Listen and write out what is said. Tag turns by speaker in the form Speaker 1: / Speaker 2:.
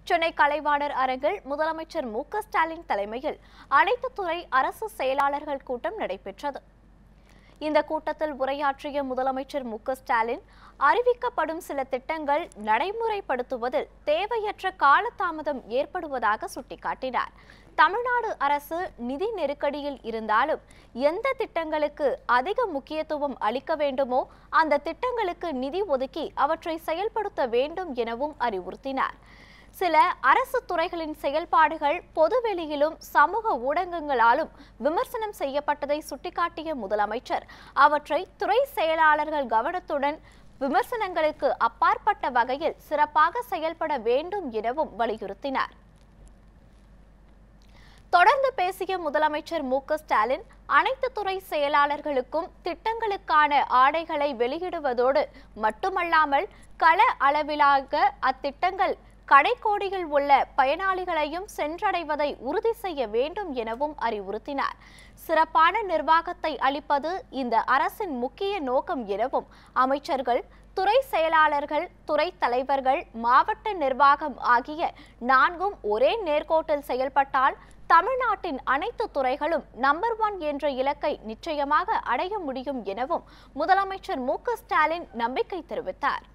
Speaker 1: சென்னை கலைவாணர் அரங்கில் முதலமைச்சர் மு க ஸ்டாலின் தலைமையில் அனைத்து துறை அரசு செயலாளர்கள் கூட்டம் நடைபெற்றது இந்த கூட்டத்தில் உரையாற்றிய முதலமைச்சர் மு க ஸ்டாலின் அறிவிக்கப்படும் சில திட்டங்கள் நடைமுறைப்படுத்துவதில் தேவையற்ற காலதாமதம் ஏற்படுவதாக சுட்டிக்காட்டினார் தமிழ்நாடு அரசு நிதி நெருக்கடியில் இருந்தாலும் எந்த திட்டங்களுக்கு அதிக முக்கியத்துவம் அளிக்க வேண்டுமோ அந்த திட்டங்களுக்கு நிதி ஒதுக்கி அவற்றை செயல்படுத்த வேண்டும் எனவும் அறிவுறுத்தினார் சில அரசு துறைகளின் செயல்பாடுகள் பொதுவெளியிலும் சமூக ஊடகங்களாலும் விமர்சனம் செய்யப்பட்டதை சுட்டிக்காட்டிய முதலமைச்சர் அவற்றை துறை செயலாளர்கள் கவனத்துடன் விமர்சனங்களுக்கு அப்பாற்பட்ட வகையில் சிறப்பாக செயல்பட வேண்டும் எனவும் வலியுறுத்தினார் தொடர்ந்து பேசிய முதலமைச்சர் மு க ஸ்டாலின் அனைத்து துறை செயலாளர்களுக்கும் திட்டங்களுக்கான ஆடைகளை வெளியிடுவதோடு மட்டுமல்லாமல் கள அளவிலாக அத்திட்டங்கள் கடைக்கோடியில் உள்ள பயனாளிகளையும் சென்றடைவதை உறுதி செய்ய வேண்டும் எனவும் அறிவுறுத்தினார் சிறப்பான நிர்வாகத்தை அளிப்பது இந்த அரசின் முக்கிய நோக்கம் எனவும் அமைச்சர்கள் துறை செயலாளர்கள் துறை தலைவர்கள் மாவட்ட நிர்வாகம் ஆகிய நான்கும் ஒரே நேர்கோட்டில் செயல்பட்டால் தமிழ்நாட்டின் அனைத்து துறைகளும் நம்பர் ஒன் என்ற இலக்கை நிச்சயமாக அடைய முடியும் எனவும் முதலமைச்சர் மு க ஸ்டாலின் நம்பிக்கை தெரிவித்தார்